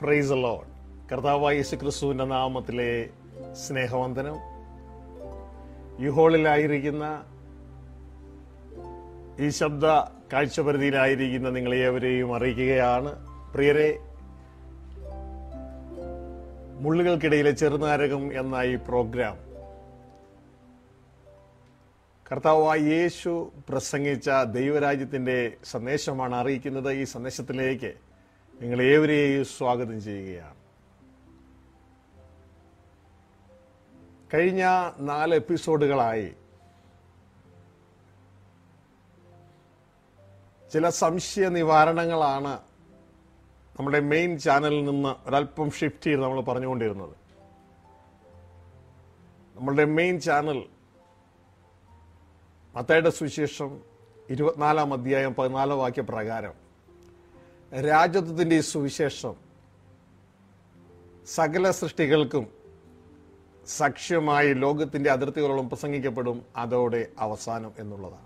price load കർത്താവായ യേശു ക്രിസ്തുവിന്റെ നാമത്തിലെ സ്നേഹവന്ദനം ഈ ഹോളിലായിരിക്കുന്ന ഈ ശബ്ദ കാഴ്ചപരിധിയിലായിരിക്കുന്ന നിങ്ങളെ ഏവരെയും അറിയിക്കുകയാണ് പ്രിയരെ മുള്ളുകൾക്കിടയിലെ ചെറുനാരകം എന്ന ഈ പ്രോഗ്രാം കർത്താവായ യേശു പ്രസംഗിച്ച ദൈവരാജ്യത്തിന്റെ സന്ദേശമാണ് അറിയിക്കുന്നത് ഈ സന്ദേശത്തിലേക്ക് നിങ്ങൾ ഏവരെയും സ്വാഗതം ചെയ്യുകയാണ് കഴിഞ്ഞ നാല് എപ്പിസോഡുകളായി ചില സംശയ നിവാരണങ്ങളാണ് നമ്മുടെ മെയിൻ ചാനലിൽ നിന്ന് ഒരല്പം ഷിഫ്റ്റ് ചെയ്ത് നമ്മൾ പറഞ്ഞുകൊണ്ടിരുന്നത് നമ്മളുടെ മെയിൻ ചാനൽ മത്തയുടെ സുവിശേഷം ഇരുപത്തിനാലാം അധ്യായം പതിനാലാം വാക്യ പ്രകാരം രാജ്യത്വത്തിന്റെ ഈ സുവിശേഷം സകല സൃഷ്ടികൾക്കും സാക്ഷ്യമായി ലോകത്തിന്റെ അതിർത്തികളോളം പ്രസംഗിക്കപ്പെടും അതോടെ അവസാനം എന്നുള്ളതാണ്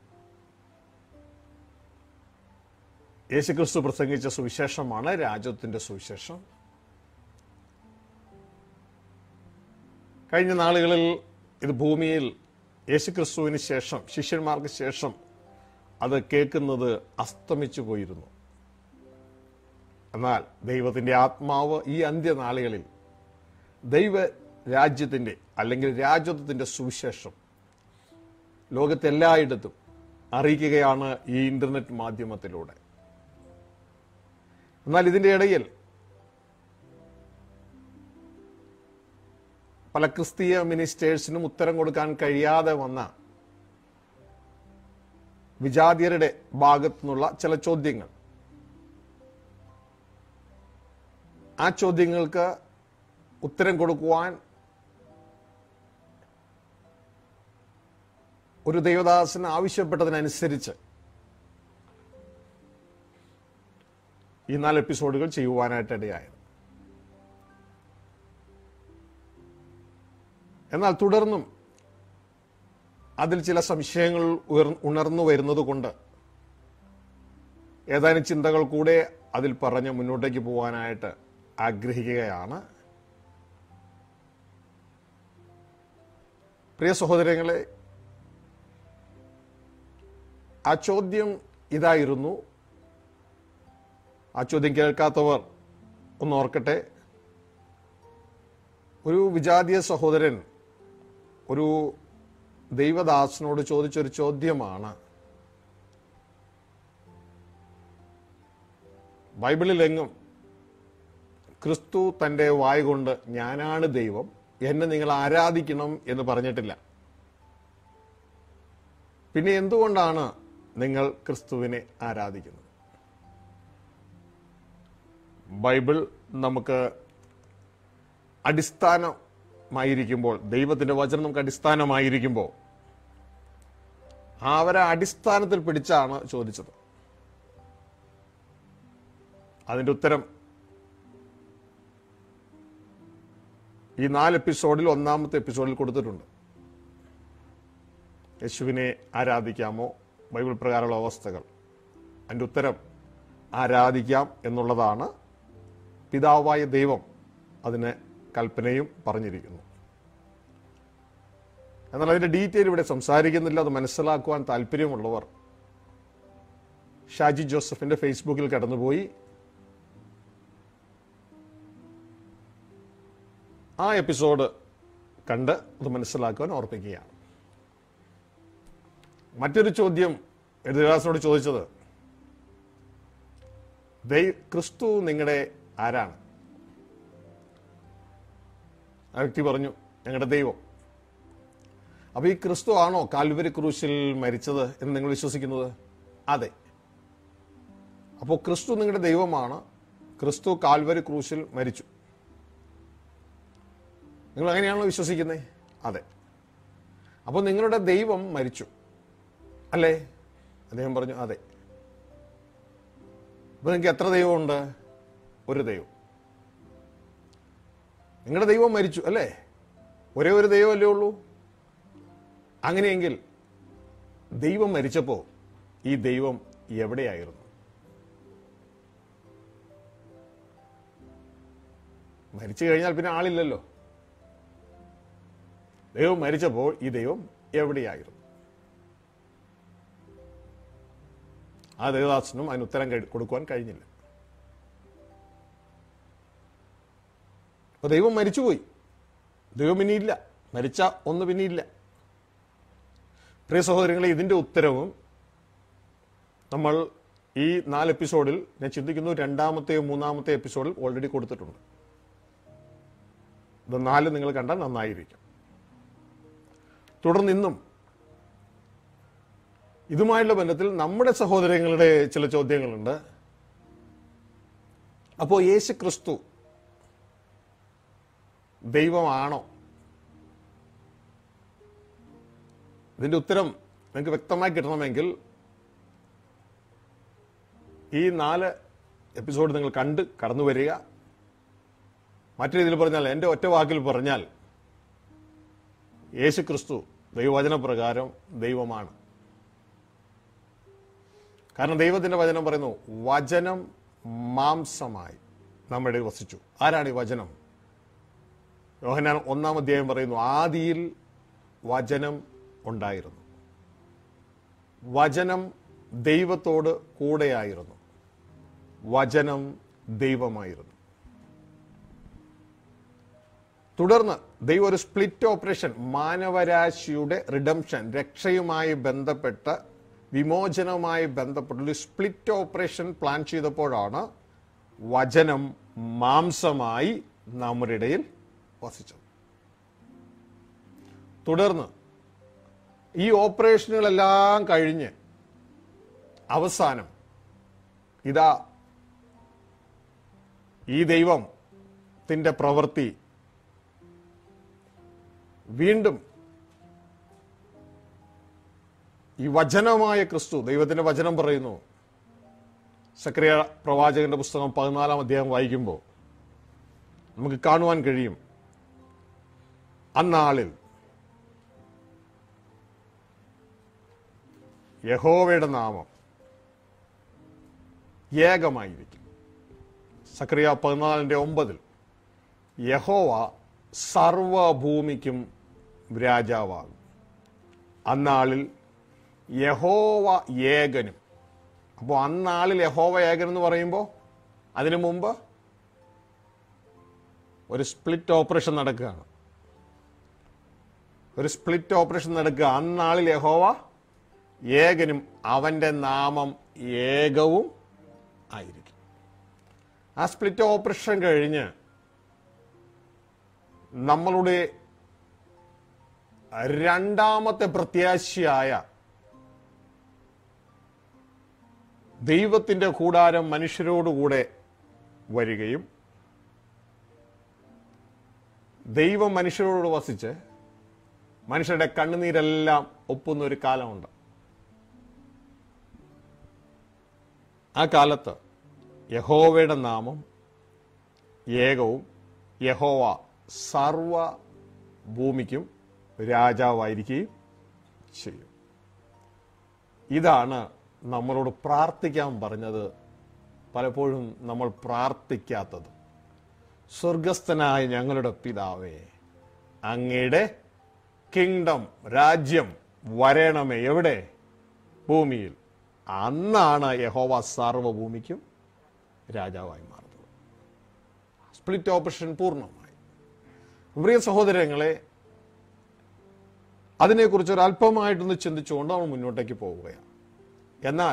യേശുക്രിസ്തു പ്രസംഗിച്ച സുവിശേഷമാണ് രാജ്യത്തിന്റെ സുവിശേഷം കഴിഞ്ഞ നാളുകളിൽ ഇത് ഭൂമിയിൽ യേശുക്രിസ്തുവിന് ശേഷം ശിഷ്യന്മാർക്ക് ശേഷം അത് കേൾക്കുന്നത് അസ്തമിച്ചു പോയിരുന്നു എന്നാൽ ദൈവത്തിന്റെ ആത്മാവ് ഈ അന്ത്യനാളുകളിൽ ദൈവ രാജ്യത്തിന്റെ അല്ലെങ്കിൽ രാജ്യത്വത്തിന്റെ സുവിശേഷം ലോകത്തെല്ലായിടത്തും അറിയിക്കുകയാണ് ഈ ഇന്റർനെറ്റ് മാധ്യമത്തിലൂടെ എന്നാൽ ഇതിന്റെ ഇടയിൽ പല ക്രിസ്തീയ മിനിസ്റ്റേഴ്സിനും ഉത്തരം കൊടുക്കാൻ കഴിയാതെ വന്ന വിജാതിയരുടെ ഭാഗത്തു നിന്നുള്ള ചില ചോദ്യങ്ങൾ ആ ചോദ്യങ്ങൾക്ക് ഉത്തരം കൊടുക്കുവാൻ ഒരു ദേവദാസൻ ആവശ്യപ്പെട്ടതിനനുസരിച്ച് ഈ നാല് എപ്പിസോഡുകൾ ചെയ്യുവാനായിട്ട് ഇടയായത് എന്നാൽ തുടർന്നും അതിൽ ചില സംശയങ്ങൾ ഉയർ- ഉണർന്നു വരുന്നത് കൊണ്ട് ഏതാനും ചിന്തകൾ കൂടെ അതിൽ പറഞ്ഞ് മുന്നോട്ടേക്ക് പോകാനായിട്ട് ആഗ്രഹിക്കുകയാണ് പ്രിയ സഹോദരങ്ങളെ ആ ചോദ്യം ഇതായിരുന്നു ആ ചോദ്യം കേൾക്കാത്തവർ ഒന്ന് ഓർക്കട്ടെ ഒരു വിജാതീയ സഹോദരൻ ഒരു ദൈവദാസനോട് ചോദിച്ചൊരു ചോദ്യമാണ് ബൈബിളിലെങ്ങും ക്രിസ്തു തന്റെ വായ കൊണ്ട് ഞാനാണ് ദൈവം എന്നെ നിങ്ങൾ ആരാധിക്കണം എന്ന് പറഞ്ഞിട്ടില്ല പിന്നെ എന്തുകൊണ്ടാണ് നിങ്ങൾ ക്രിസ്തുവിനെ ആരാധിക്കുന്നത് ബൈബിൾ നമുക്ക് അടിസ്ഥാനമായിരിക്കുമ്പോൾ ദൈവത്തിന്റെ വചനം നമുക്ക് അടിസ്ഥാനമായിരിക്കുമ്പോൾ അവരെ അടിസ്ഥാനത്തിൽ പിടിച്ചാണ് ചോദിച്ചത് അതിന്റെ ഉത്തരം ഈ നാല് എപ്പിസോഡിൽ ഒന്നാമത്തെ എപ്പിസോഡിൽ കൊടുത്തിട്ടുണ്ട് യേശുവിനെ ആരാധിക്കാമോ ബൈബിൾ പ്രകാരമുള്ള അവസ്ഥകൾ അതിൻ്റെ ഉത്തരം ആരാധിക്കാം എന്നുള്ളതാണ് പിതാവായ ദൈവം അതിന് കൽപ്പനയും പറഞ്ഞിരിക്കുന്നു എന്നാൽ അതിന്റെ ഡീറ്റെയിൽ ഇവിടെ സംസാരിക്കുന്നില്ല അത് മനസ്സിലാക്കുവാൻ താല്പര്യമുള്ളവർ ഷാജി ജോസഫിന്റെ ഫേസ്ബുക്കിൽ കടന്നുപോയി ആ എപ്പിസോഡ് കണ്ട് അത് മനസ്സിലാക്കുവാൻ ഓർപ്പിക്കുകയാണ് മറ്റൊരു ചോദ്യം എതിരാസനോട് ചോദിച്ചത് ദൈ- ക്രിസ്തു നിങ്ങളുടെ ആരാണ് ആ വ്യക്തി പറഞ്ഞു ഞങ്ങളുടെ ദൈവം അപ്പൊ ഈ ക്രിസ്തു ആണോ കാൽവരി ക്രൂശിൽ മരിച്ചത് എന്ന് നിങ്ങൾ വിശ്വസിക്കുന്നത് അതെ അപ്പോൾ ക്രിസ്തു നിങ്ങളുടെ ദൈവമാണ് ക്രിസ്തു കാൽവരി ക്രൂശിൽ മരിച്ചു നിങ്ങൾ അങ്ങനെയാണോ വിശ്വസിക്കുന്നത് അതെ അപ്പോൾ നിങ്ങളുടെ ദൈവം മരിച്ചു അല്ലേ അദ്ദേഹം പറഞ്ഞു അതെ അപ്പൊ നിങ്ങൾക്ക് എത്ര ദൈവമുണ്ട് ഒരു ദൈവം നിങ്ങളുടെ ദൈവം മരിച്ചു അല്ലേ ഒരേ ഒരു ദൈവമല്ലേ ഉള്ളൂ അങ്ങനെയെങ്കിൽ ദൈവം മരിച്ചപ്പോൾ ഈ ദൈവം എവിടെയായിരുന്നു മരിച്ചു കഴിഞ്ഞാൽ പിന്നെ ആളില്ലല്ലോ ദൈവം മരിച്ചപ്പോൾ ഈ ദൈവം എവിടെയായിരുന്നു ആ ദേവദാസനും അതിന് ഉത്തരം കഴി- കൊടുക്കുവാൻ കഴിഞ്ഞില്ല അപ്പൊ ദൈവം മരിച്ചുപോയി ദൈവം ഇനിയില്ല മരിച്ച ഒന്ന് പിന്നെയില്ല പ്രിയ സഹോദരങ്ങളെ ഇതിന്റെ ഉത്തരവും നമ്മൾ ഈ നാല് എപ്പിസോഡിൽ ഞാൻ ചിന്തിക്കുന്നു രണ്ടാമത്തെയോ മൂന്നാമത്തെ എപ്പിസോഡിൽ ഓൾറെഡി കൊടുത്തിട്ടുണ്ട് ഇത് നാല് നിങ്ങൾ കണ്ടാൽ നന്നായിരിക്കും തുടർന്ന് ഇന്നും ഇതുമായുള്ള ബന്ധത്തിൽ നമ്മുടെ സഹോദരങ്ങളുടെ ചില ചോദ്യങ്ങളുണ്ട് അപ്പോൾ യേശു ക്രിസ്തു ദൈവമാണോ ഇതിന്റെ ഉത്തരം നിങ്ങൾക്ക് വ്യക്തമായി കിട്ടണമെങ്കിൽ ഈ നാല് എപ്പിസോഡ് നിങ്ങൾ കണ്ട് കടന്നു വരിക മറ്റു രീതിയിൽ പറഞ്ഞാൽ എൻ്റെ ഒറ്റ വാക്കിൽ പറഞ്ഞാൽ യേശു ക്രിസ്തു ദൈവവചന പ്രകാരം ദൈവമാണ് കാരണം ദൈവത്തിന്റെ വചനം പറയുന്നു വചനം മാംസമായി നമ്മുടെ ഇടയിൽ വസിച്ചു ആരാണ് ഈ വചനം യോഹനാൻ ഒന്നാം അധ്യായം പറയുന്നു ആദിയിൽ വചനം ഉണ്ടായിരുന്നു വചനം ദൈവത്തോട് കൂടെയായിരുന്നു വചനം ദൈവമായിരുന്നു തുടർന്ന് ദൈവം ഒരു സ്പ്ലിറ്റ് ഓപ്പറേഷൻ മാനവരാശിയുടെ റിഡംഷൻ രക്ഷയുമായി ബന്ധപ്പെട്ട വിമോചനവുമായി ബന്ധപ്പെട്ട ഒരു സ്പ്ലിറ്റ് ഓപ്പറേഷൻ പ്ലാൻ ചെയ്തപ്പോഴാണ് വചനം മാംസമായി നമ്മുടെ ഇടയിൽ വസിച്ചത് തുടർന്ന് ഈ ഓപ്പറേഷനുകളെല്ലാം കഴിഞ്ഞ് അവസാനം ഇതാ ഈ ദൈവത്തിന്റെ പ്രവൃത്തി വീണ്ടും ഈ വചനമായ ക്രിസ്തു ദൈവത്തിന്റെ വചനം പറയുന്നു സക്രിയ പ്രവാചകന്റെ പുസ്തകം പതിനാലാം അധ്യായം വായിക്കുമ്പോൾ നമുക്ക് കാണുവാൻ കഴിയും അന്നാളിൽ യഹോവയുടെ നാമം ഏകമായിരിക്കും സക്രിയ പതിനാലിന്റെ ഒമ്പതിൽ യഹോവ സർവഭൂമിക്കും രാജാവാകും അന്നാളിൽ യഹോവ ഏകനും അപ്പോൾ അന്നാളിൽ യഹോവ ഏകൻ എന്ന് പറയുമ്പോൾ അതിനു മുമ്പ് ഒരു സ്പ്ലിറ്റ് ഓപ്പറേഷൻ നടക്കുകയാണ് ഒരു സ്പ്ലിറ്റ് ഓപ്പറേഷൻ നടക്കുക അന്നാളിൽ യഹോവ ഏകനും അവന്റെ നാമം ഏകവും ആയിരിക്കും ആ സ്പ്ലിറ്റ് ഓപ്പറേഷൻ കഴിഞ്ഞ് നമ്മളുടെ രണ്ടാമത്തെ പ്രത്യാശയായ ദൈവത്തിന്റെ കൂടാരം മനുഷ്യരോടുകൂടെ വരികയും ദൈവം മനുഷ്യരോട് വസിച്ച് മനുഷ്യരുടെ കണ്ണുനീരെല്ലാം ഒപ്പുന്ന ഒരു കാലമുണ്ട് ആ കാലത്ത് യഹോവയുടെ നാമം ഏകവും യഹോവ സർവ ഭൂമിക്കും രാജാവായിരിക്കുകയും ചെയ്യും ഇതാണ് നമ്മളോട് പ്രാർത്ഥിക്കാൻ പറഞ്ഞത് പലപ്പോഴും നമ്മൾ പ്രാർത്ഥിക്കാത്തത് സ്വർഗസ്ഥനായ ഞങ്ങളുടെ പിതാവേ അങ്ങയുടെ കിങ്ഡം രാജ്യം വരണമേ എവിടെ ഭൂമിയിൽ അന്നാണ് യഹോവ സർവഭൂമിക്കും രാജാവായി മാറുന്നത് സ്പ്ലിറ്റ് ഓപ്പറേഷൻ പൂർണ്ണമായി പ്രിയ സഹോദരങ്ങളെ അതിനെക്കുറിച്ച് ഒരു അല്പമായിട്ടൊന്ന് ചിന്തിച്ചുകൊണ്ട് നമ്മൾ മുന്നോട്ടേക്ക് പോവുകയാണ് എന്നാൽ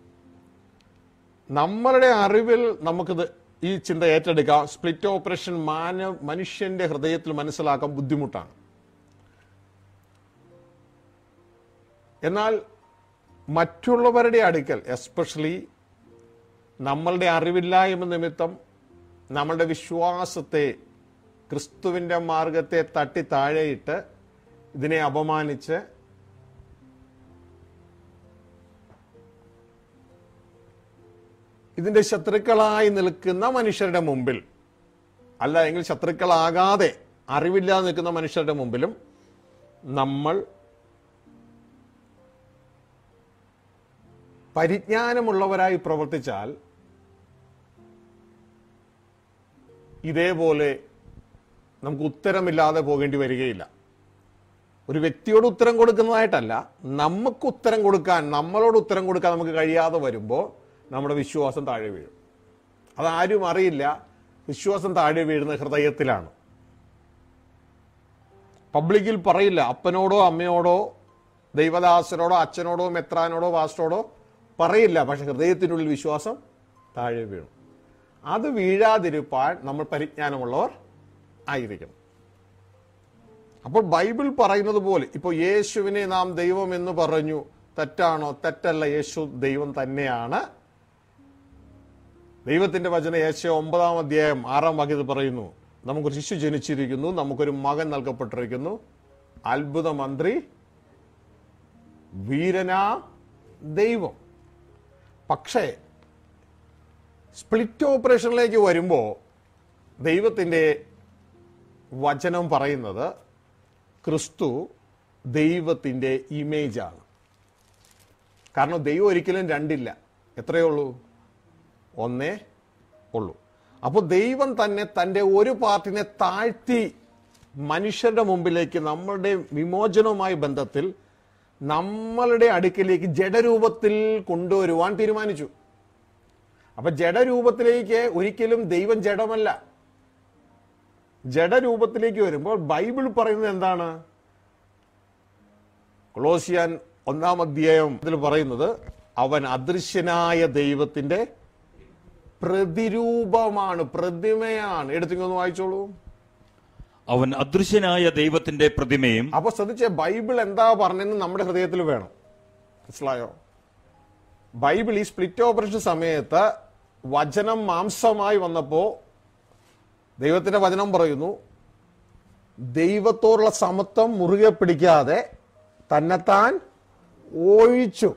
നമ്മളുടെ അറിവിൽ നമുക്കിത് ഈ ചിന്ത ഏറ്റെടുക്കാം സ്പ്ലിറ്റ് ഓപ്പറേഷൻ മാനവ മനുഷ്യന്റെ ഹൃദയത്തിൽ മനസ്സിലാക്കാൻ ബുദ്ധിമുട്ടാണ് എന്നാൽ മറ്റുള്ളവരുടെ അടുക്കൽ എസ്പെഷ്യലി നമ്മളുടെ അറിവില്ലായ്മ നിമിത്തം നമ്മളുടെ വിശ്വാസത്തെ ക്രിസ്തുവിന്റെ മാർഗത്തെ തട്ടി താഴെയിട്ട് ഇതിനെ അപമാനിച്ച് ഇതിന്റെ ശത്രുക്കളായി നിൽക്കുന്ന മനുഷ്യരുടെ മുമ്പിൽ അല്ല എങ്കിൽ ശത്രുക്കളാകാതെ അറിവില്ലാതെ നിൽക്കുന്ന മനുഷ്യരുടെ മുമ്പിലും നമ്മൾ പരിജ്ഞാനമുള്ളവരായി പ്രവർത്തിച്ചാൽ ഇതേപോലെ നമുക്ക് ഉത്തരമില്ലാതെ പോകേണ്ടി വരികയില്ല ഒരു വ്യക്തിയോട് ഉത്തരം കൊടുക്കുന്നതായിട്ടല്ല നമുക്ക് ഉത്തരം കൊടുക്കാൻ നമ്മളോട് ഉത്തരം കൊടുക്കാൻ നമുക്ക് കഴിയാതെ വരുമ്പോൾ നമ്മുടെ വിശ്വാസം താഴെ വീഴും അതാരും അറിയില്ല വിശ്വാസം താഴെ വീഴുന്ന ഹൃദയത്തിലാണ് പബ്ലിക്കിൽ പറയില്ല അപ്പനോടോ അമ്മയോടോ ദൈവദാസനോടോ അച്ഛനോടോ മെത്രാനോടോ പാസ്റ്ററോടോ പറയില്ല പക്ഷെ ഹൃദയത്തിനുള്ളിൽ വിശ്വാസം താഴെ വീണു അത് വീഴാതിരുപ്പാൻ നമ്മൾ പരിജ്ഞാനമുള്ളവർ ആയിരിക്കണം അപ്പോൾ ബൈബിൾ പറയുന്നത് പോലെ ഇപ്പോൾ യേശുവിനെ നാം ദൈവം എന്ന് പറഞ്ഞു തെറ്റാണോ തെറ്റല്ല യേശു ദൈവം തന്നെയാണ് ദൈവത്തിന്റെ വചന യേശു ഒമ്പതാം അധ്യായം ആറാം വാക്യത്തിൽ പറയുന്നു നമുക്കൊരു ശിശു ജനിച്ചിരിക്കുന്നു നമുക്കൊരു മകൻ നൽകപ്പെട്ടിരിക്കുന്നു അത്ഭുത മന്ത്രി വീരനാ ദൈവം പക്ഷേ സ്പ്ലിറ്റ് ഓപ്പറേഷനിലേക്ക് വരുമ്പോൾ ദൈവത്തിൻ്റെ വചനം പറയുന്നത് ക്രിസ്തു ദൈവത്തിൻ്റെ ഇമേജാണ് കാരണം ദൈവം ഒരിക്കലും രണ്ടില്ല എത്രയേ ഉള്ളൂ ഒന്നേ ഉള്ളൂ അപ്പോൾ ദൈവം തന്നെ തൻ്റെ ഒരു പാർട്ടിനെ താഴ്ത്തി മനുഷ്യരുടെ മുമ്പിലേക്ക് നമ്മളുടെ വിമോചനവുമായി ബന്ധത്തിൽ നമ്മളുടെ അടുക്കിലേക്ക് ജഡരൂപത്തിൽ കൊണ്ടുവരുവാൻ തീരുമാനിച്ചു അപ്പൊ ജഡരൂപത്തിലേക്ക് ഒരിക്കലും ദൈവം ജഡമല്ല ജഡരൂപത്തിലേക്ക് വരുമ്പോൾ ബൈബിൾ പറയുന്നത് എന്താണ് കൊളോസിയാൻ ഒന്നാം അധ്യായം ഇതിൽ പറയുന്നത് അവൻ അദൃശ്യനായ ദൈവത്തിന്റെ പ്രതിരൂപമാണ് പ്രതിമയാണ് എടുത്തിങ്ങൊന്ന് വായിച്ചോളൂ അവൻ അദൃശ്യനായ ദൈവത്തിന്റെ പ്രതിമയും അപ്പൊ ശ്രദ്ധിച്ചേ ബൈബിൾ എന്താ പറഞ്ഞെന്ന് നമ്മുടെ ഹൃദയത്തിൽ വേണം മനസ്സിലായോ ബൈബിൾ ഈ സ്പ്ലിറ്റ് ഓപ്പറേഷൻ സമയത്ത് വചനം മാംസമായി വന്നപ്പോ ദൈവത്തിന്റെ വചനം പറയുന്നു ദൈവത്തോടുള്ള സമത്വം മുറുകെ പിടിക്കാതെ തന്നെത്താൻ ഒഴിച്ചു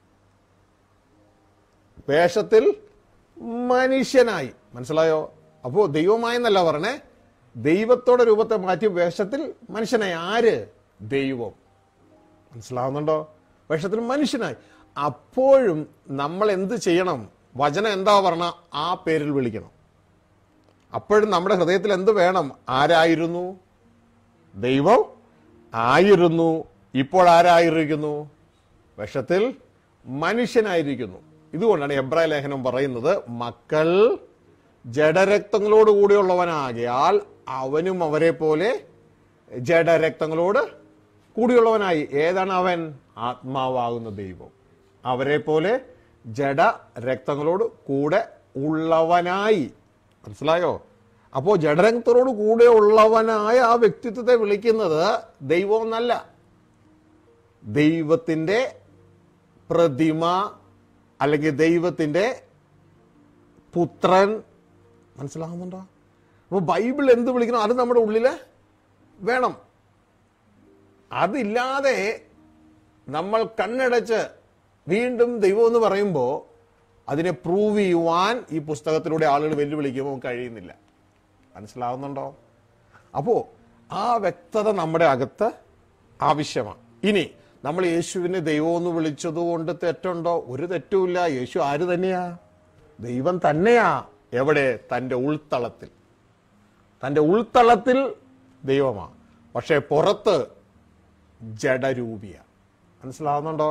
വേഷത്തിൽ മനുഷ്യനായി മനസ്സിലായോ അപ്പോ ദൈവമായെന്നല്ല പറഞ്ഞേ ദൈവത്തോടെ രൂപത്തെ മാറ്റി വേഷത്തിൽ മനുഷ്യനായി ആര് ദൈവം മനസ്സിലാവുന്നുണ്ടോ വേഷത്തിൽ മനുഷ്യനായി അപ്പോഴും നമ്മൾ എന്ത് ചെയ്യണം വചനം എന്താ പറഞ്ഞ ആ പേരിൽ വിളിക്കണം അപ്പോഴും നമ്മുടെ ഹൃദയത്തിൽ എന്ത് വേണം ആരായിരുന്നു ദൈവം ആയിരുന്നു ഇപ്പോൾ ആരായിരിക്കുന്നു വിഷത്തിൽ മനുഷ്യനായിരിക്കുന്നു ഇതുകൊണ്ടാണ് എബ്രായ ലേഖനം പറയുന്നത് മക്കൾ ജഡരക്തങ്ങളോട് കൂടിയുള്ളവനാകിയാൽ അവനും അവരെ പോലെ ജഡരക്തങ്ങളോട് കൂടിയുള്ളവനായി ഏതാണ് അവൻ ആത്മാവാകുന്ന ദൈവം അവരെ പോലെ ജഡ രക്തങ്ങളോട് കൂടെ ഉള്ളവനായി മനസ്സിലായോ അപ്പോ ജഡരക്തത്തോട് കൂടെ ഉള്ളവനായ ആ വ്യക്തിത്വത്തെ വിളിക്കുന്നത് ദൈവം എന്നല്ല ദൈവത്തിന്റെ പ്രതിമ അല്ലെങ്കിൽ ദൈവത്തിന്റെ പുത്രൻ മനസ്സിലാകുന്നുണ്ടോ അപ്പോൾ ബൈബിൾ എന്ത് വിളിക്കണം അത് നമ്മുടെ ഉള്ളിൽ വേണം അതില്ലാതെ നമ്മൾ കണ്ണടച്ച് വീണ്ടും ദൈവം എന്ന് പറയുമ്പോൾ അതിനെ പ്രൂവ് ചെയ്യുവാൻ ഈ പുസ്തകത്തിലൂടെ ആളുകൾ വെല്ലുവിളിക്കുമ്പോൾ കഴിയുന്നില്ല മനസ്സിലാവുന്നുണ്ടോ അപ്പോൾ ആ വ്യക്തത നമ്മുടെ അകത്ത് ആവശ്യമാണ് ഇനി നമ്മൾ യേശുവിനെ ദൈവം എന്ന് വിളിച്ചതുകൊണ്ട് തെറ്റുണ്ടോ ഒരു തെറ്റുമില്ല യേശു ആര് തന്നെയാ ദൈവം തന്നെയാ എവിടെ തൻ്റെ ഉൾത്തളത്തിൽ തൻ്റെ ഉൾത്തളത്തിൽ ദൈവമാണ് പക്ഷേ പുറത്ത് ജഡരൂപിയ മനസ്സിലാവുന്നുണ്ടോ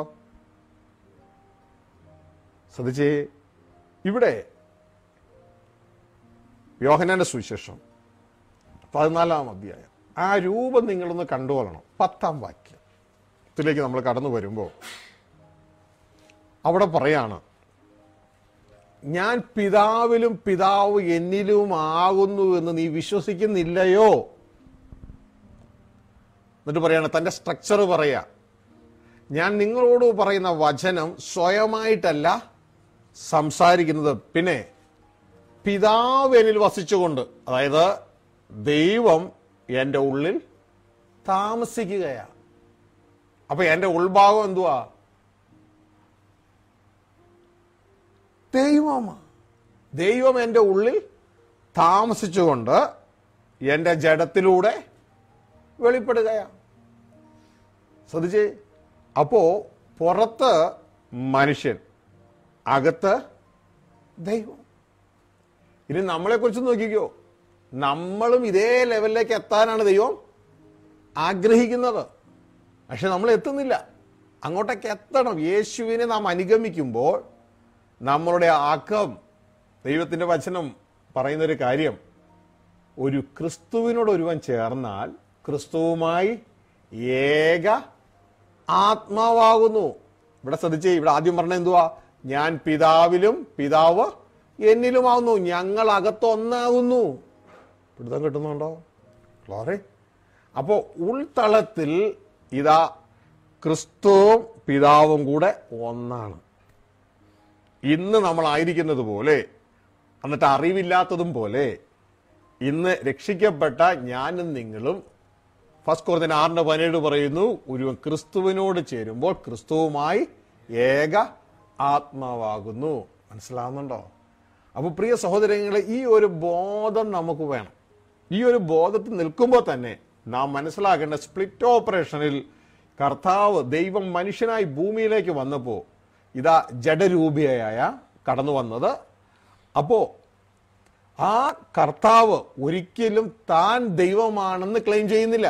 ശ്രദ്ധിച്ചേ ഇവിടെ യോഹനാന്റെ സുവിശേഷം പതിനാലാം അധ്യായം ആ രൂപം നിങ്ങളൊന്ന് കണ്ടുകൊള്ളണം പത്താം വാക്യം ത്തിലേക്ക് നമ്മൾ കടന്നു വരുമ്പോൾ അവിടെ പറയാണ് ഞാൻ പിതാവിലും പിതാവ് എന്നിലും ആകുന്നു എന്ന് നീ വിശ്വസിക്കുന്നില്ലയോ എന്നിട്ട് പറയാണ് തന്റെ സ്ട്രക്ചർ പറയാ ഞാൻ നിങ്ങളോട് പറയുന്ന വചനം സ്വയമായിട്ടല്ല സംസാരിക്കുന്നത് പിന്നെ പിതാവ് എന്നിൽ വസിച്ചുകൊണ്ട് അതായത് ദൈവം എൻ്റെ ഉള്ളിൽ താമസിക്കുകയാണ് അപ്പൊ എൻ്റെ ഉൾഭാഗം എന്തുവാ ദൈവമാ ദൈവം എൻ്റെ ഉള്ളിൽ താമസിച്ചുകൊണ്ട് എൻ്റെ ജഡത്തിലൂടെ വെളിപ്പെടുകയാണ് ശ്രദ്ധിച്ചേ അപ്പോ പുറത്ത് മനുഷ്യൻ അകത്ത് ദൈവം ഇനി നമ്മളെ കുറിച്ച് നോക്കിക്കോ നമ്മളും ഇതേ ലെവലിലേക്ക് എത്താനാണ് ദൈവം ആഗ്രഹിക്കുന്നത് പക്ഷെ നമ്മൾ എത്തുന്നില്ല അങ്ങോട്ടേക്ക് എത്തണം യേശുവിനെ നാം അനുഗമിക്കുമ്പോൾ നമ്മളുടെ ആക്കം ദൈവത്തിൻ്റെ വചനം പറയുന്നൊരു കാര്യം ഒരു ക്രിസ്തുവിനോട് ഒരുവൻ ചേർന്നാൽ ക്രിസ്തുവുമായി ഏക ആത്മാവാകുന്നു ഇവിടെ ശ്രദ്ധിച്ചേ ഇവിടെ ആദ്യം പറഞ്ഞ എന്തുവാ ഞാൻ പിതാവിലും പിതാവ് എന്നിലുമാകുന്നു ഞങ്ങൾ അകത്തൊന്നാകുന്നു പിടുത്തം കിട്ടുന്നുണ്ടോ ക്ലോറെ അപ്പോൾ ഉൾത്തളത്തിൽ ഇതാ ക്രിസ്തുവും പിതാവും കൂടെ ഒന്നാണ് ഇന്ന് നമ്മളായിരിക്കുന്നത് പോലെ എന്നിട്ട് അറിവില്ലാത്തതും പോലെ ഇന്ന് രക്ഷിക്കപ്പെട്ട ഞാനും നിങ്ങളും ഫസ്റ്റ് കോർത്തിന് ആറിന്റെ പതിനേഴ് പറയുന്നു ഒരു ക്രിസ്തുവിനോട് ചേരുമ്പോൾ ക്രിസ്തുവുമായി ഏക ആത്മാവാകുന്നു മനസ്സിലാവുന്നുണ്ടോ അപ്പൊ പ്രിയ സഹോദരങ്ങളെ ഈ ഒരു ബോധം നമുക്ക് വേണം ഈ ഒരു ബോധത്തിൽ നിൽക്കുമ്പോൾ തന്നെ നാം മനസ്സിലാക്കേണ്ട സ്പ്ലിറ്റ് ഓപ്പറേഷനിൽ കർത്താവ് ദൈവം മനുഷ്യനായി ഭൂമിയിലേക്ക് വന്നപ്പോൾ ഇതാ ജഡരൂപിയായ കടന്നു വന്നത് അപ്പോ ആ കർത്താവ് ഒരിക്കലും താൻ ദൈവമാണെന്ന് ക്ലെയിം ചെയ്യുന്നില്ല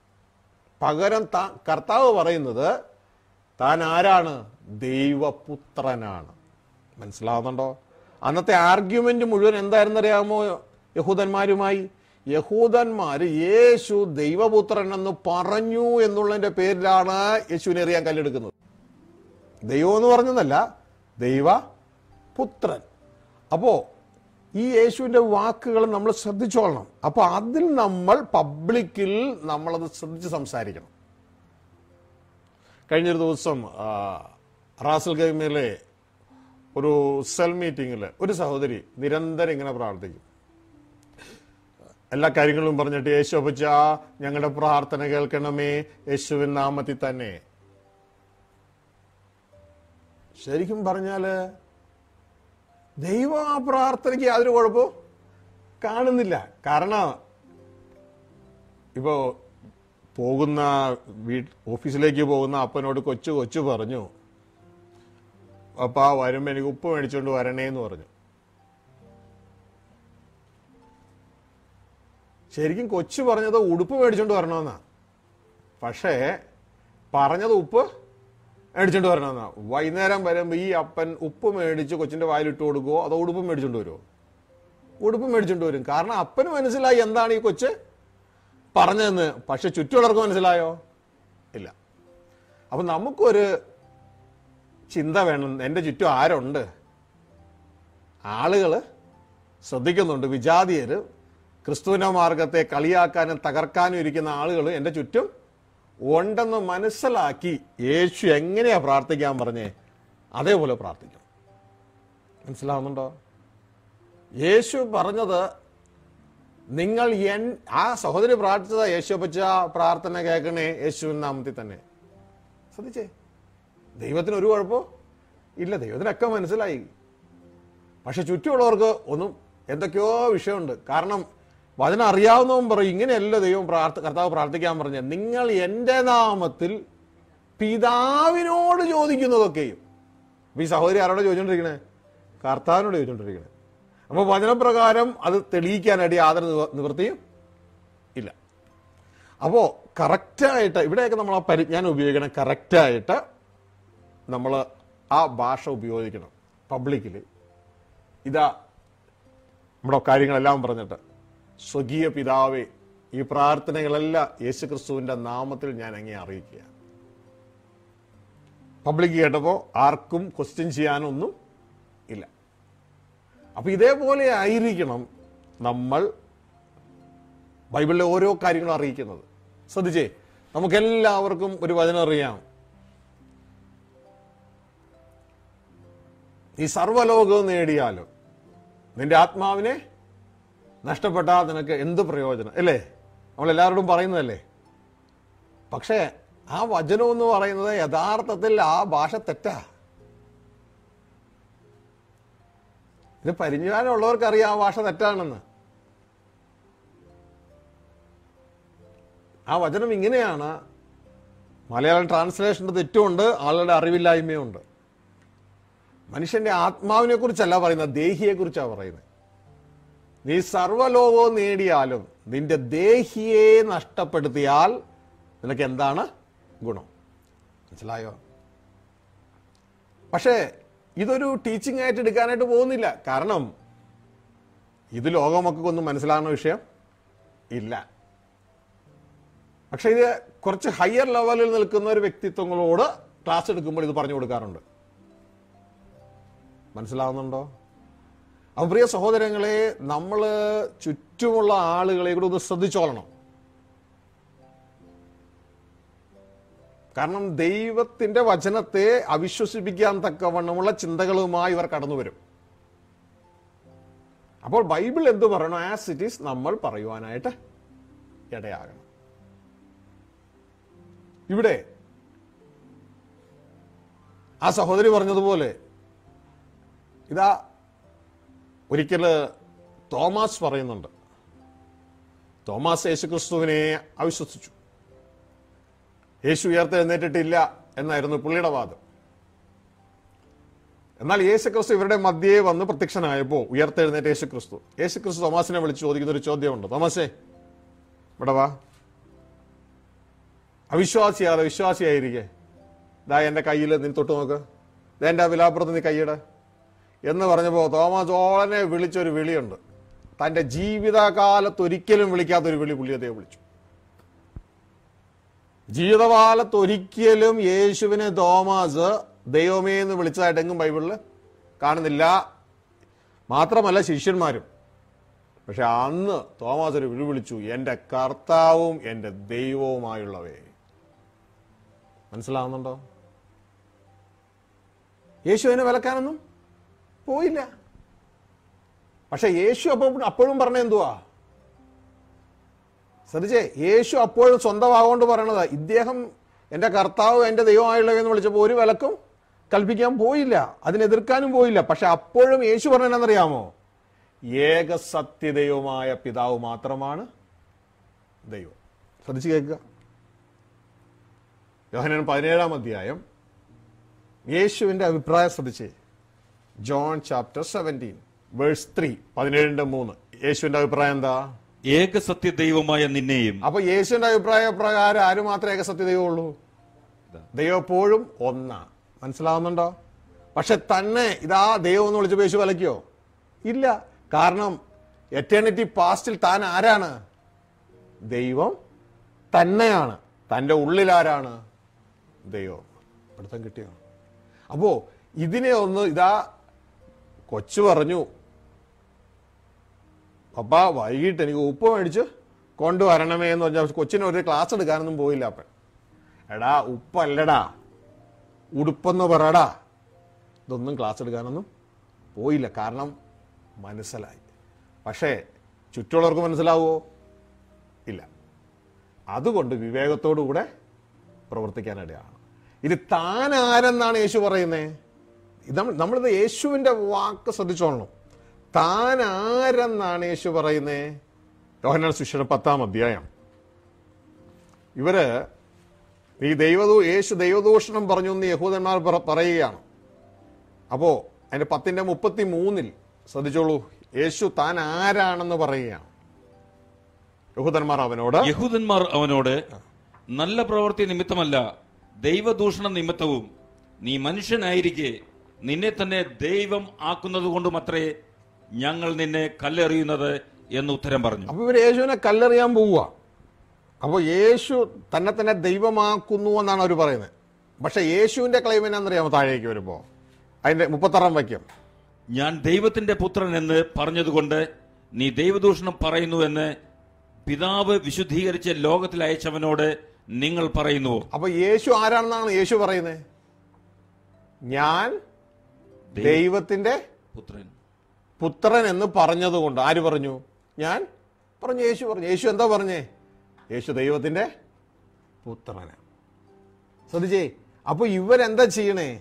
പകരം താ കർത്താവ് പറയുന്നത് താൻ ആരാണ് ദൈവപുത്രനാണ് മനസ്സിലാവുന്നുണ്ടോ അന്നത്തെ ആർഗ്യുമെന്റ് മുഴുവൻ എന്തായിരുന്നു അറിയാമോ യഹൂദന്മാരുമായി യഹൂദന്മാര് യേശു ദൈവപുത്രൻ എന്ന് പറഞ്ഞു എന്നുള്ളതിന്റെ പേരിലാണ് യേശുവിനെ അറിയാൻ കല്ലെടുക്കുന്നത് ദൈവം എന്ന് പറഞ്ഞതല്ല ദൈവ പുത്രൻ അപ്പോ ഈ യേശുവിന്റെ വാക്കുകൾ നമ്മൾ ശ്രദ്ധിച്ചോളണം അപ്പൊ അതിൽ നമ്മൾ പബ്ലിക്കിൽ നമ്മളത് ശ്രദ്ധിച്ച് സംസാരിക്കണം കഴിഞ്ഞൊരു ദിവസം ആ, റാസൽ ഗൈമയിലെ ഒരു സെൽ മീറ്റിങ്ങിൽ ഒരു സഹോദരി നിരന്തരം ഇങ്ങനെ പ്രാർത്ഥിക്കും എല്ലാ കാര്യങ്ങളും പറഞ്ഞിട്ട് യേശു അപ്പച്ച ഞങ്ങളുടെ പ്രാർത്ഥന കേൾക്കണമേ യേശുവിൻ നാമത്തിൽ തന്നെ ശരിക്കും പറഞ്ഞാല് ദൈവം ആ പ്രാർത്ഥനയ്ക്ക് യാതൊരു കുഴപ്പവും കാണുന്നില്ല കാരണം ഇപ്പോ പോകുന്ന വീ ഓഫീസിലേക്ക് പോകുന്ന അപ്പനോട് കൊച്ചു കൊച്ചു പറഞ്ഞു അപ്പ വരുമ്പോ എനിക്ക് ഉപ്പ് മേടിച്ചോണ്ട് വരണേ എന്ന് പറഞ്ഞു ശരിക്കും കൊച്ചു പറഞ്ഞത് ഉടുപ്പ് മേടിച്ചോണ്ട് വരണമെന്നാ പക്ഷേ പറഞ്ഞത് ഉപ്പ് മേടിച്ചോണ്ട് വരണമെന്നാ വൈകുന്നേരം വരുമ്പോ ഈ അപ്പൻ ഉപ്പ് മേടിച്ച് കൊച്ചിന്റെ വായിലിട്ട് കൊടുക്കുവോ അതോ ഉടുപ്പ് മേടിച്ചോണ്ട് വരുമോ ഉടുപ്പ് മേടിച്ചോണ്ട് വരും കാരണം അപ്പന് മനസ്സിലായി എന്താണ് ഈ കൊച്ച് പറഞ്ഞതെന്ന് പക്ഷെ ചുറ്റുള്ളവർക്ക് മനസ്സിലായോ ഇല്ല അപ്പൊ നമുക്കൊരു ചിന്ത വേണം എൻ്റെ ചുറ്റും ആരുണ്ട് ആളുകൾ ശ്രദ്ധിക്കുന്നുണ്ട് വിജാതിയര് ക്രിസ്തുവിന്റെ മാർഗത്തെ കളിയാക്കാനും തകർക്കാനും ഇരിക്കുന്ന ആളുകൾ എൻ്റെ ചുറ്റും ഉണ്ടെന്ന് മനസ്സിലാക്കി യേശു എങ്ങനെയാ പ്രാർത്ഥിക്കാൻ പറഞ്ഞേ അതേപോലെ പ്രാർത്ഥിക്കണം മനസ്സിലാവുന്നുണ്ടോ യേശു പറഞ്ഞത് നിങ്ങൾ എൻ ആ സഹോദരി പ്രാർത്ഥിച്ചതാ യേശു പച്ച പ്രാർത്ഥന കേൾക്കണേ യേശുവിൻ നാമത്തിൽ തന്നെ ശ്രദ്ധിച്ചേ ദൈവത്തിന് ഒരു കുഴപ്പമോ ഇല്ല ദൈവത്തിനൊക്കെ മനസ്സിലായി പക്ഷെ ചുറ്റുമുള്ളവർക്ക് ഒന്നും എന്തൊക്കെയോ വിഷയമുണ്ട് കാരണം വചനം അറിയാവുന്നവൻ പറയും ഇങ്ങനെയല്ല ദൈവം പ്രാർത്ഥ കർത്താവ് പ്രാർത്ഥിക്കാൻ പറഞ്ഞ നിങ്ങൾ എൻ്റെ നാമത്തിൽ പിതാവിനോട് ചോദിക്കുന്നതൊക്കെയും അപ്പൊ ഈ സഹോദരി ആരോടെ ചോദിച്ചോണ്ടിരിക്കണേ കർത്താവിനോട് ചോദിച്ചോണ്ടിരിക്കണേ അപ്പൊ വചനപ്രകാരം അത് തെളിയിക്കാനായിട്ട് യാതൊരു നിവ- നിവൃത്തിയും ഇല്ല അപ്പോ കറക്റ്റായിട്ട് ഇവിടെയൊക്കെ നമ്മൾ ആ പരിജ്ഞാനം ഉപയോഗിക്കണം കറക്റ്റായിട്ട് നമ്മൾ ആ ഭാഷ ഉപയോഗിക്കണം പബ്ലിക്കിൽ ഇതാ നമ്മുടെ കാര്യങ്ങളെല്ലാം പറഞ്ഞിട്ട് സ്വകീയ പിതാവേ ഈ പ്രാർത്ഥനകളെല്ലാം യേശു ക്രിസ്തുവിന്റെ നാമത്തിൽ ഞാൻ അങ്ങേ അറിയിക്കുക പബ്ലിക് കേട്ടപ്പോൾ ആർക്കും ക്വസ്റ്റ്യൻ ചെയ്യാനൊന്നും ഇല്ല അപ്പൊ ഇതേപോലെ ആയിരിക്കണം നമ്മൾ ബൈബിളിലെ ഓരോ കാര്യങ്ങളും അറിയിക്കുന്നത് ശ്രദ്ധിച്ചേ നമുക്കെല്ലാവർക്കും ഒരു വചനം അറിയാം ഈ സർവ്വലോകവും നേടിയാലും നിന്റെ ആത്മാവിനെ നഷ്ടപ്പെട്ടാൽ നിനക്ക് എന്ത് പ്രയോജനം അല്ലേ നമ്മൾ എല്ലാവരോടും പറയുന്നതല്ലേ പക്ഷേ ആ വചനം എന്ന് പറയുന്നത് യഥാർത്ഥത്തിൽ ആ ഭാഷ തെറ്റാ ഇത് പരിജ്ഞാനമുള്ളവർക്കറിയാം ആ ഭാഷ തെറ്റാണെന്ന് ആ വചനം ഇങ്ങനെയാണ് മലയാളം ട്രാൻസ്ലേഷൻ്റെ തെറ്റുമുണ്ട് ആളുകളുടെ അറിവില്ലായ്മയുണ്ട് മനുഷ്യന്റെ ആത്മാവിനെ കുറിച്ചല്ല പറയുന്നത് ദേഹിയെ കുറിച്ചാണ് പറയുന്നത് നീ സർവ്വലോകവും നേടിയാലും നിന്റെ ദേഹിയെ നഷ്ടപ്പെടുത്തിയാൽ നിനക്ക് എന്താണ് ഗുണം മനസ്സിലായോ പക്ഷേ ഇതൊരു ടീച്ചിങ് ആയിട്ട് എടുക്കാനായിട്ട് പോകുന്നില്ല കാരണം ഇത് ലോകമൊക്കൊന്നും മനസ്സിലാകുന്ന വിഷയം ഇല്ല പക്ഷെ ഇത് കുറച്ച് ഹയർ ലെവലിൽ നിൽക്കുന്ന ഒരു വ്യക്തിത്വങ്ങളോട് ക്ലാസ് എടുക്കുമ്പോൾ ഇത് പറഞ്ഞു കൊടുക്കാറുണ്ട് മനസ്സിലാവുന്നുണ്ടോ അപ്പൊ പ്രിയ സഹോദരങ്ങളെ നമ്മൾ ചുറ്റുമുള്ള ആളുകളെ കൂടെ ഒന്ന് ശ്രദ്ധിച്ചോളണം കാരണം ദൈവത്തിന്റെ വചനത്തെ അവിശ്വസിപ്പിക്കാൻ തക്കവണ്ണമുള്ള ചിന്തകളുമായി ഇവർ കടന്നു വരും അപ്പോൾ ബൈബിൾ എന്ത് പറയണോ ആസ് ഇറ്റ് ഈസ് നമ്മൾ പറയുവാനായിട്ട് ഇടയാകണം ഇവിടെ ആ സഹോദരി പറഞ്ഞതുപോലെ ഇതാ ഒരിക്കല് തോമാസ് പറയുന്നുണ്ട് തോമാസ് യേശുക്രിസ്തുവിനെ അവിശ്വസിച്ചു യേശു ഉയർത്തെഴുന്നേറ്റിട്ടില്ല എന്നായിരുന്നു പുള്ളിയുടെ വാദം എന്നാൽ യേശുക്രിസ്തു ഇവരുടെ മധ്യേ വന്ന് പ്രത്യക്ഷനായപ്പോൾ ഉയർത്തെഴുന്നേറ്റ യേശുക്രിസ്തു യേശുക്രിസ്തു തോമാസിനെ വിളിച്ച് ചോദിക്കുന്ന ഒരു ചോദ്യമുണ്ട് തോമസേ ഇവിടെ വാ അവിശ്വാസിയാതെ വിശ്വാസിയായിരിക്കെ ഇതാ എൻ്റെ കയ്യിൽ നീ തൊട്ട് നോക്ക് ഇതാ എൻ്റെ ആ വിലാപ്പുറത്ത് നീ കൈയിട എന്ന് പറഞ്ഞപ്പോൾ തോമസ് ഓളനെ വിളിച്ചൊരു വിളിയുണ്ട് തൻ്റെ ജീവിതകാലത്ത് ഒരിക്കലും വിളിക്കാത്തൊരു വിളി പുള്ളി അദ്ദേഹം വിളിച്ചു ജീവിതകാലത്ത് ഒരിക്കലും യേശുവിനെ തോമാസ് ദൈവമേ എന്ന് വിളിച്ചതായിട്ട് എങ്ങും ബൈബിളിൽ കാണുന്നില്ല മാത്രമല്ല ശിഷ്യന്മാരും പക്ഷെ അന്ന് തോമാസ് ഒരു വിളി വിളിച്ചു എൻ്റെ കർത്താവും എൻ്റെ ദൈവവുമായുള്ളവേ മനസ്സിലാവുന്നുണ്ടോ യേശു അതിനെ വിലക്കാനൊന്നും പോയില്ല പക്ഷെ യേശു അപ്പോൾ അപ്പോഴും പറഞ്ഞ എന്തുവാ ശ്രദ്ധിച്ചേ യേശു അപ്പോഴും സ്വന്തമാകൊണ്ട് പറയണത് ഇദ്ദേഹം എൻ്റെ കർത്താവ് എൻ്റെ ദൈവമായുള്ളവെന്ന് വിളിച്ചപ്പോൾ ഒരു വിലക്കും കൽപ്പിക്കാൻ പോയില്ല അതിനെതിർക്കാനും പോയില്ല പക്ഷെ അപ്പോഴും യേശു പറഞ്ഞതെന്നറിയാമോ ഏക സത്യദൈവമായ പിതാവ് മാത്രമാണ് ദൈവം ശ്രദ്ധിച്ച് കേൾക്കുക യോഹനൻ പതിനേഴാം അധ്യായം യേശുവിന്റെ അഭിപ്രായം ശ്രദ്ധിച്ചേ John chapter seventeen verse three പതിനേഴിന്റെ മൂന്ന് യേശുവിന്റെ അഭിപ്രായം എന്താ ഏക സത്യ ദൈവമായ നിന്നെയും അപ്പൊ യേശുവിന്റെ അഭിപ്രായ പ്രകാരം ആര് മാത്രമേ ഏകസത്യ ദൈവമുള്ളൂ ദൈവം എപ്പോഴും ഒന്നാ മനസ്സിലാവുന്നുണ്ടോ പക്ഷെ തന്നെ ഇതാ ദൈവം എന്ന് വിളിച്ചപ്പോൾ യേശു വിലക്കിയോ ഇല്ല കാരണം എറ്റേണിറ്റി പാസ്റ്റിൽ താൻ ആരാണ് ദൈവം തന്നെയാണ് തൻ്റെ ഉള്ളിൽ ആരാണ് ദൈവം പിടുത്തം കിട്ടിയോ അപ്പോ ഇതിനെ ഒന്ന് ഇതാ കൊച്ചു പറഞ്ഞു പപ്പ വൈകിട്ട് എനിക്ക് ഉപ്പ് മേടിച്ച് കൊണ്ടുവരണമേ എന്ന് പറഞ്ഞാൽ കൊച്ചിന് ഒരു ക്ലാസ് എടുക്കാനൊന്നും പോയില്ല അപ്പൻ എടാ ഉപ്പല്ലടാ ഉടുപ്പെന്ന് പറടാ ഇതൊന്നും ക്ലാസ് എടുക്കാനൊന്നും പോയില്ല കാരണം മനസ്സിലായി പക്ഷേ ചുറ്റുള്ളവർക്ക് മനസ്സിലാവുമോ ഇല്ല അതുകൊണ്ട് വിവേകത്തോടു കൂടെ പ്രവർത്തിക്കാനിടയാണ് ഇത് താൻ ആരെന്നാണ് യേശു പറയുന്നത് നമ്മൾ നമ്മളിത് യേശുവിന്റെ വാക്ക് ശ്രദ്ധിച്ചോളണം താൻ ആരെന്നാണ് യേശു പറയുന്നത് യോഹനാൽ സുശയുടെ പത്താം അധ്യായം ഇവര് ഈ ദൈവദൂ യേശു ദൈവദൂഷണം പറഞ്ഞു എന്ന് യഹൂദന്മാർ പറ- പറയുകയാണ് അപ്പോ അതിന്റെ പത്തിന്റെ മുപ്പത്തി മൂന്നിൽ ശ്രദ്ധിച്ചോളൂ യേശു താൻ ആരാണെന്ന് പറയുകയാണ് യഹൂദന്മാർ അവനോട് യഹൂദന്മാർ അവനോട് നല്ല പ്രവൃത്തി നിമിത്തമല്ല ദൈവദൂഷണ നിമിത്തവും നീ മനുഷ്യനായിരിക്കെ നിന്നെ തന്നെ ദൈവം ആക്കുന്നത് കൊണ്ടുമത്രേ ഞങ്ങൾ നിന്നെ കല്ലെറിയുന്നത് എന്ന് ഉത്തരം പറഞ്ഞു അപ്പൊ ഇവർ യേശുവിനെ കല്ലെറിയാൻ പോവുക അപ്പൊ യേശു തന്നെ തന്നെ ദൈവമാക്കുന്നു എന്നാണ് അവർ പറയുന്നത് പക്ഷെ യേശുവിന്റെ ക്ലെയിം എന്നാന്നറിയാമോ താഴേക്ക് വരുമ്പോ അതിന്റെ മുപ്പത്താറാം വാക്യം ഞാൻ ദൈവത്തിന്റെ പുത്രൻ എന്ന് പറഞ്ഞതുകൊണ്ട് നീ ദൈവദൂഷണം പറയുന്നു എന്ന് പിതാവ് വിശുദ്ധീകരിച്ച ലോകത്തിൽ അയച്ചവനോട് നിങ്ങൾ പറയുന്നുവോ അപ്പൊ യേശു ആരാണെന്നാണ് യേശു പറയുന്നത് ഞാൻ ദൈവത്തിന്റെ പുത്രൻ പുത്രൻ എന്ന് പറഞ്ഞതുകൊണ്ട് ആര് പറഞ്ഞു ഞാൻ പറഞ്ഞു യേശു പറഞ്ഞു യേശു എന്താ പറഞ്ഞേ യേശു ദൈവത്തിന്റെ പുത്രന് ശ്രദ്ധിച്ചേ അപ്പൊ ഇവരെന്താ ചെയ്യണേ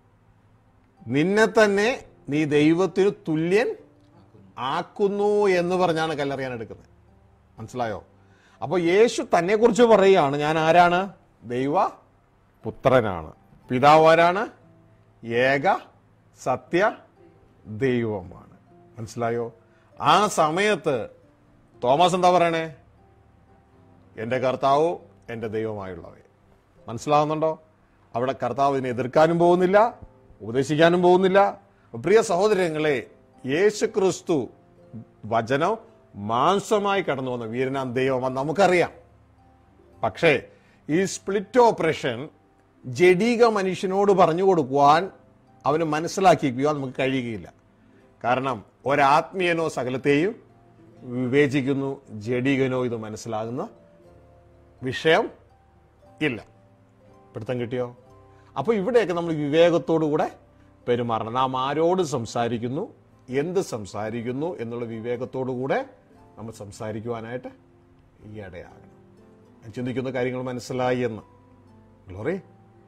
നിന്നെ തന്നെ നീ ദൈവത്തിന് തുല്യൻ ആക്കുന്നു എന്ന് പറഞ്ഞാണ് കല്ലെറിയാൻ എടുക്കുന്നത് മനസ്സിലായോ അപ്പോൾ യേശു തന്നെ കുറിച്ച് പറയുകയാണ് ഞാൻ ആരാണ് ദൈവ പുത്രനാണ് പിതാവ് ആരാണ് ഏക സത്യ ദൈവമാണ് മനസ്സിലായോ ആ സമയത്ത് തോമസ് എന്താ പറയണേ എന്റെ കർത്താവ് എന്റെ ദൈവമായുള്ളവേ മനസ്സിലാവുന്നുണ്ടോ അവിടെ കർത്താവ് ഇതിനെ എതിർക്കാനും പോകുന്നില്ല ഉപദേശിക്കാനും പോകുന്നില്ല പ്രിയ സഹോദരങ്ങളെ യേശു ക്രിസ്തു വചനം മാംസമായി കടന്നു വന്ന വീരനാം ദൈവം നമുക്കറിയാം പക്ഷേ ഈ സ്പ്ലിറ്റ് ഓപ്പറേഷൻ ജഡീക മനുഷ്യനോട് പറഞ്ഞു കൊടുക്കുവാൻ അവന് മനസ്സിലാക്കിക്കുവാൻ നമുക്ക് കഴിയുകയില്ല കാരണം ഒരാത്മീയനോ സകലത്തെയും വിവേചിക്കുന്നു ജഡീകനോ ഇത് മനസ്സിലാകുന്ന വിഷയം ഇല്ല പിടുത്തം കിട്ടിയോ അപ്പോൾ ഇവിടെയൊക്കെ നമ്മൾ വിവേകത്തോടു കൂടെ പെരുമാറണം നാം ആരോട് സംസാരിക്കുന്നു എന്ത് സംസാരിക്കുന്നു എന്നുള്ള വിവേകത്തോടു കൂടെ നമ്മൾ സംസാരിക്കുവാനായിട്ട് ഈ ഇടയാകണം ഞാൻ ചിന്തിക്കുന്ന കാര്യങ്ങൾ മനസ്സിലായി എന്ന് ഗ്ലോറി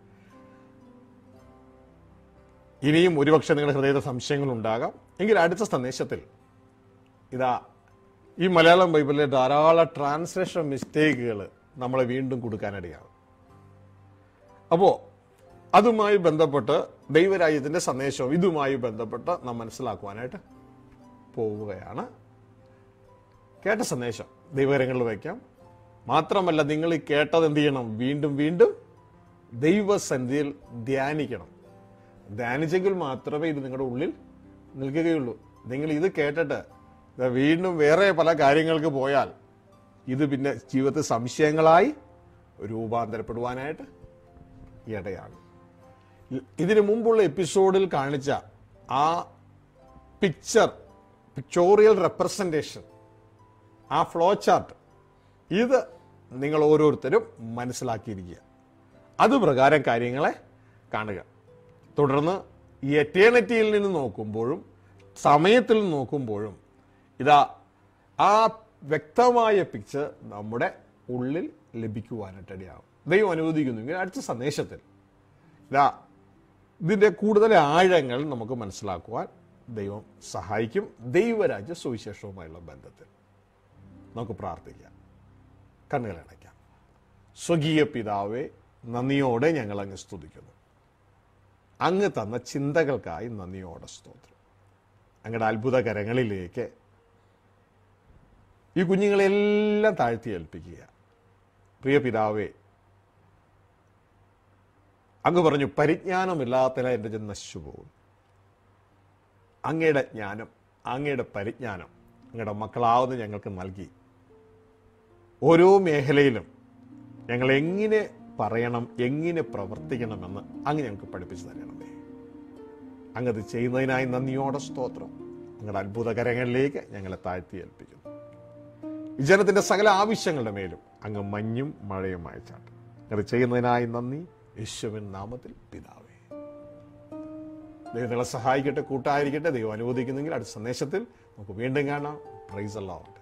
ഇനിയും ഒരുപക്ഷെ നിങ്ങളുടെ ഹൃദയത്തിൽ സംശയങ്ങൾ ഉണ്ടാകാം എങ്കിൽ അടുത്ത സന്ദേശത്തിൽ ഇതാ ഈ മലയാളം ബൈബിളിലെ ധാരാളം ട്രാൻസ്ലേഷൻ മിസ്റ്റേക്കുകൾ നമ്മളെ വീണ്ടും കൊടുക്കാനിടയാകും അപ്പോൾ അതുമായി ബന്ധപ്പെട്ട് ദൈവരാജ്യത്തിന്റെ സന്ദേശവും ഇതുമായി ബന്ധപ്പെട്ട് നാം മനസ്സിലാക്കുവാനായിട്ട് പോവുകയാണ് കേട്ട സന്ദേശം ദൈവകരങ്ങളിൽ വയ്ക്കാം മാത്രമല്ല നിങ്ങൾ ഈ കേട്ടത് എന്ത് ചെയ്യണം വീണ്ടും വീണ്ടും ദൈവസന്ധിയിൽ ധ്യാനിക്കണം ധ്യാനിച്ചെങ്കിൽ മാത്രമേ ഇത് നിങ്ങളുടെ ഉള്ളിൽ നിൽക്കുകയുള്ളൂ നിങ്ങൾ ഇത് കേട്ടിട്ട് ദാ വീണ്ടും വേറെ പല കാര്യങ്ങൾക്ക് പോയാൽ ഇത് പിന്നെ ജീവിതത്തിൽ സംശയങ്ങളായി രൂപാന്തരപ്പെടുവാനായിട്ട് ഇടയാണ് ഇതിനു മുമ്പുള്ള എപ്പിസോഡിൽ കാണിച്ച ആ പിക്ചർ പിക്ചോറിയൽ റെപ്രസെൻറ്റേഷൻ ആ ഫ്ലോ ചാർട്ട് ഇത് നിങ്ങൾ ഓരോരുത്തരും മനസ്സിലാക്കിയിരിക്കുക അതുപ്രകാരം കാര്യങ്ങളെ കാണുക തുടർന്ന് ഈ എറ്റേണിറ്റിയിൽ നിന്ന് നോക്കുമ്പോഴും സമയത്തിൽ നിന്ന് നോക്കുമ്പോഴും ഇതാ ആ വ്യക്തമായ പിക്ചർ നമ്മുടെ ഉള്ളിൽ ലഭിക്കുവാനായിട്ടിടയാകും ദൈവം അനുവദിക്കുന്നുവെങ്കിൽ അടുത്ത സന്ദേശത്തിൽ ഇതാ ഇതിൻ്റെ കൂടുതൽ ആഴങ്ങൾ നമുക്ക് മനസ്സിലാക്കുവാൻ ദൈവം സഹായിക്കും ദൈവരാജ്യ സുവിശേഷവുമായുള്ള ബന്ധത്തിൽ നമുക്ക് പ്രാർത്ഥിക്കാം കണ്ണുകളടയ്ക്കാം സ്വകീയ പിതാവെ നന്ദിയോടെ ഞങ്ങൾ അങ്ങ് സ്തുതിക്കുന്നു അങ്ങ് തന്ന ചിന്തകൾക്കായി നന്ദിയോടെ സ്തോത്രം അങ്ങയുടെ അത്ഭുത കരങ്ങളിലേക്ക് ഈ കുഞ്ഞുങ്ങളെല്ലാം താഴ്ത്തി ഏൽപ്പിക്കുക പ്രിയ പിതാവേ അങ്ങ് പറഞ്ഞു പരിജ്ഞാനമില്ലാത്തതിനാൽ എൻ്റെ ജനം നശിച്ചു പോകും അങ്ങയുടെ ജ്ഞാനം അങ്ങയുടെ പരിജ്ഞാനം അങ്ങയുടെ മക്കളാവുന്ന ഞങ്ങൾക്ക് നൽകി ഓരോ മേഖലയിലും ഞങ്ങൾ എങ്ങനെ പറയണം എങ്ങനെ പ്രവർത്തിക്കണമെന്ന് അങ്ങ് ഞങ്ങൾക്ക് പഠിപ്പിച്ചു തരണമേ അങ്ങത് ചെയ്യുന്നതിനായി നന്ദിയോടെ സ്തോത്രം അങ്ങയുടെ അത്ഭുതകരങ്ങളിലേക്ക് ഞങ്ങളെ താഴ്ത്തി ഏൽപ്പിക്കുന്നു ഈ ജനത്തിന്റെ സകല ആവശ്യങ്ങളുടെ മേലും അങ്ങ് മഞ്ഞും മഴയും അയച്ചാട്ട് അങ്ങനെ ചെയ്യുന്നതിനായി നന്ദി യേശുവിൻ നാമത്തിൽ പിതാവേ ദൈവം നിങ്ങളെ സഹായിക്കട്ടെ കൂട്ടായിരിക്കട്ടെ ദൈവം അനുവദിക്കുന്നെങ്കിൽ അടുത്ത സന്ദേശത്തിൽ നമുക്ക് വീണ്ടും കാണാം പ്രൈസ് അല്ലാവട്ടെ